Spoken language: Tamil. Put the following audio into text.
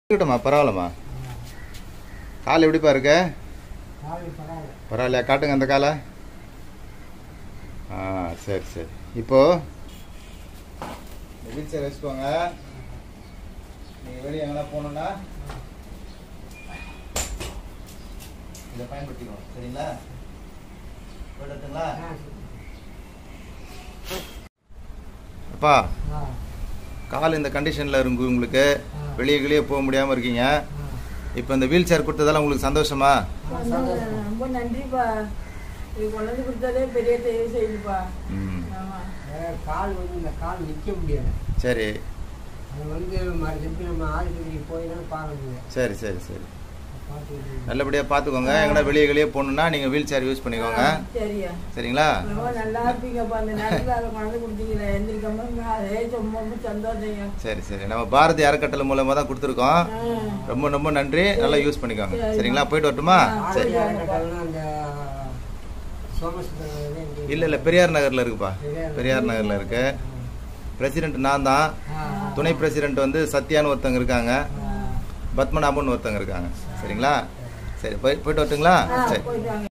இருக்கட்டும்மா பரவாயில்லம்மா கால் எப்படிப்பா இருக்க பரவாயில்லையா காட்டுங்க அந்த காலை ஆ சரி சரி இப்போ வீல் சேர் வச்சுக்கோங்க நீங்கள் வெளியே எங்கன்னா போகணுன்னா இதை பயன்படுத்திக்கணும் சரிங்களா போயிட்டுங்களா அப்பா கால் இந்த கண்டிஷனில் இருக்கு உங்களுக்கு வெளியே வெளியே போக முடியாமல் இருக்கீங்க இப்போ இந்த வீல் சேர் கொடுத்ததால உங்களுக்கு சந்தோஷமா ரொம்ப நன்றிப்பா இது கொண்டு வந்து கொடுத்ததே பெரிய தேவை செய்யுதுப்பா ம் ஆமா கால் வந்து இந்த கால் நிற்க முடியாது சரி அது வந்து மறுபடியும் நம்ம ஆஸ்பத்திரிக்கு போய் தான் பார்க்க முடியாது சரி சரி சரி பார்த்து நல்லபடியாக பார்த்துக்கோங்க எங்கன்னா வெளியே வெளியே போகணுன்னா நீங்கள் வீல் சேர் யூஸ் பண்ணிக்கோங்க சரியா சரிங்களா ரொம்ப நல்லா இருப்பீங்கப்பா அந்த நேரத்தில் அதை கொண்டு கொடுத்தீங்களே எந்திரிக்காம அதே ரொம்ப ரொம்ப சந்தோஷங்க சரி சரி நம்ம பாரதி அறக்கட்டளை மூலமாக தான் கொடுத்துருக்கோம் ரொம்ப ரொம்ப நன்றி நல்லா யூஸ் பண்ணிக்கோங்க சரிங்களா போயிட்டு வரட்டுமா சரி ஆஸ்பத்திரி அந்த சோமசுந்தரம் இல்லை இல்லை பெரியார் நகரில் இருக்குப்பா பெரியார் நகரில் இருக்கு பிரசிடென்ட் நான் தான் துணை பிரசிடென்ட் வந்து சத்யான்னு ஒருத்தவங்க இருக்காங்க பத்மநாபன் ஒருத்தவங்க இருக்காங்க சரிங்களா சரி போய் போயிட்டு வரட்டுங்களா சரி போயிட்டு வாங்க